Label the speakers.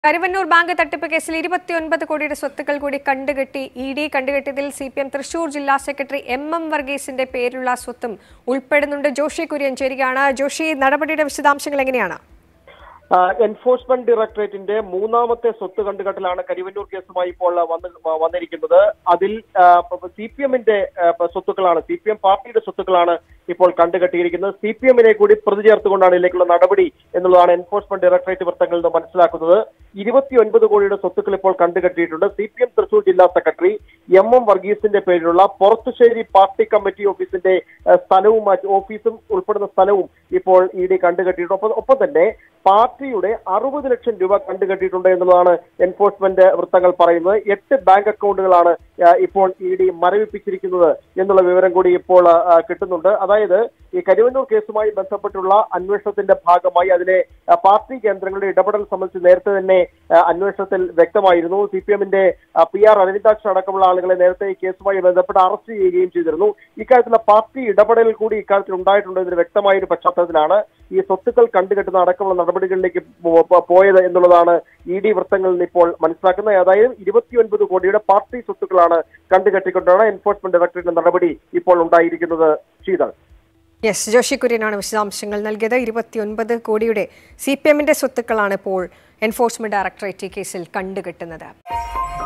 Speaker 1: Karuvannur bank തട്ടിപ്പ് കേസിൽ ഇരുപത്തിയൊൻപത് കോടിയുടെ സ്വത്തുക്കൾ കൂടി കണ്ടുകെട്ടി ഇ ഡി കണ്ടുകെട്ടിയതിൽ സി പി എം തൃശൂർ ജില്ലാ സെക്രട്ടറി എം എം വർഗീസിന്റെ പേരിലുള്ള സ്വത്തും ഉൾപ്പെടുന്നുണ്ട് ജോഷി കുര്യൻ ചേരുകയാണ് ജോഷി നടപടിയുടെ വിശദാംശങ്ങൾ എങ്ങനെയാണ്
Speaker 2: ആ, എൻഫോഴ്സ്മെന്റ് ഡയറക്ടറേറ്റിന്റെ മൂന്നാമത്തെ സ്വത്ത് കണ്ടുകെട്ടലാണ് കരിവന്നൂർ കേസുമായി ഇപ്പോൾ വന്ന് വന്നിരിക്കുന്നത് അതിൽ സി പി എമ്മിന്റെ സ്വത്തുക്കളാണ് സി പി എം പാർട്ടിയുടെ സ്വത്തുക്കളാണ് ഇപ്പോൾ കണ്ടുകെട്ടിയിരിക്കുന്നത് സി പി എമ്മിനെ കൂടി പ്രതി ചേർത്തുകൊണ്ടാണ് ഇതിലേക്കുള്ള നടപടി എന്നുള്ളതാണ് എൻഫോഴ്സ്മെന്റ് ഡയറക്ടറേറ്റ് വൃത്തങ്ങളിൽ നിന്ന് മനസ്സിലാക്കുന്നത് ഇരുപത്തിയൊൻപത് കോടിയുടെ സ്വത്തുക്കൾ ഇപ്പോൾ കണ്ടുകെട്ടിയിട്ടുണ്ട് സി പി എം തൃശൂർ ജില്ലാ സെക്രട്ടറി എം എം വർഗീസിന്റെ പേരിലുള്ള പുറത്തുശ്ശേരി പാർട്ടി കമ്മിറ്റി ഓഫീസിന്റെ ആ, സ്ഥലവും മറ്റ് ഓഫീസും ഉൾപ്പെടുന്ന സ്ഥലവും ഇപ്പോൾ ഇ ഡി കണ്ടുകെട്ടിയിട്ടുണ്ട് ഒപ്പം ഒപ്പം തന്നെ പാർട്ടിയുടെ അറുപത് ലക്ഷം രൂപ കണ്ടുകെട്ടിയിട്ടുണ്ട് എന്നുള്ളതാണ് എൻഫോഴ്സ്മെന്റ് വൃത്തങ്ങൾ പറയുന്നത് എട്ട് ബാങ്ക് അക്കൗണ്ടുകളാണ് ആ, ഇപ്പോൾ ഇ ഡി മരവിപ്പിച്ചിരിക്കുന്നത് എന്നുള്ള വിവരം കൂടി ഇപ്പോൾ ആ, കിട്ടുന്നുണ്ട് അതായത് ഈ കരുവന്നൂർ കേസുമായി ബന്ധപ്പെട്ടുള്ള അന്വേഷണത്തിന്റെ ഭാഗമായി അതിലെ ആ, പാർട്ടി കേന്ദ്രങ്ങളുടെ ഇടപെടൽ സംബന്ധിച്ച് നേരത്തെ തന്നെ ആ, അന്വേഷണത്തിൽ വ്യക്തമായിരുന്നു സി പി എമ്മിന്റെ പി ആർ അരവിന്ദാക്ഷൻ അടക്കമുള്ള ആളുകളെ നേരത്തെ ഈ കേസുമായി ബന്ധപ്പെട്ട് അറസ്റ്റ് ചെയ്യുകയും ചെയ്തിരുന്നു ഇക്കാര്യത്തിലുള്ള പാർട്ടി ഇടപെടൽ കൂടി ഇക്കാര്യത്തിൽ ഉണ്ടായിട്ടുണ്ട് എന്നൊരു വ്യക്തമായ ഒരു പശ്ചാത്തലത്തിലാണ് ഈ സ്വത്തുക്കൾ കണ്ടുകെട്ടുന്ന അടക്കമുള്ള നടപടികളിലേക്ക് പോ- പോ- പോയത് എന്നുള്ളതാണ് ഇ ഡി വൃത്തങ്ങളിൽ നിന്ന് ഇപ്പോൾ മനസ്സിലാക്കുന്നത് അതായത് ഇരുപത്തിയൊൻപത് കോടിയുടെ പാർട്ടി സ്വത്തുക്കളാണ് കണ്ടുകെട്ടിക്കൊണ്ടാണ് എൻഫോഴ്സ്മെന്റ് ഡയറക്ടറേറ്റിന്റെ നടപടി ഇപ്പോൾ ഉണ്ടായിരിക്കുന്നത് ശീതൾ
Speaker 1: യെസ് ജോഷി കുര്യനാണ് വിശദാംശങ്ങൾ നൽകിയത് ഇരുപത്തിയൊൻപത് കോടിയുടെ സി പി എമ്മിന്റെ സ്വത്തുക്കളാണ് ഇപ്പോൾ എൻഫോഴ്സ്മെന്റ് ഡയറക്ടറേറ്റ് ഈ കേസിൽ കണ്ടുകെട്ടുന്നത്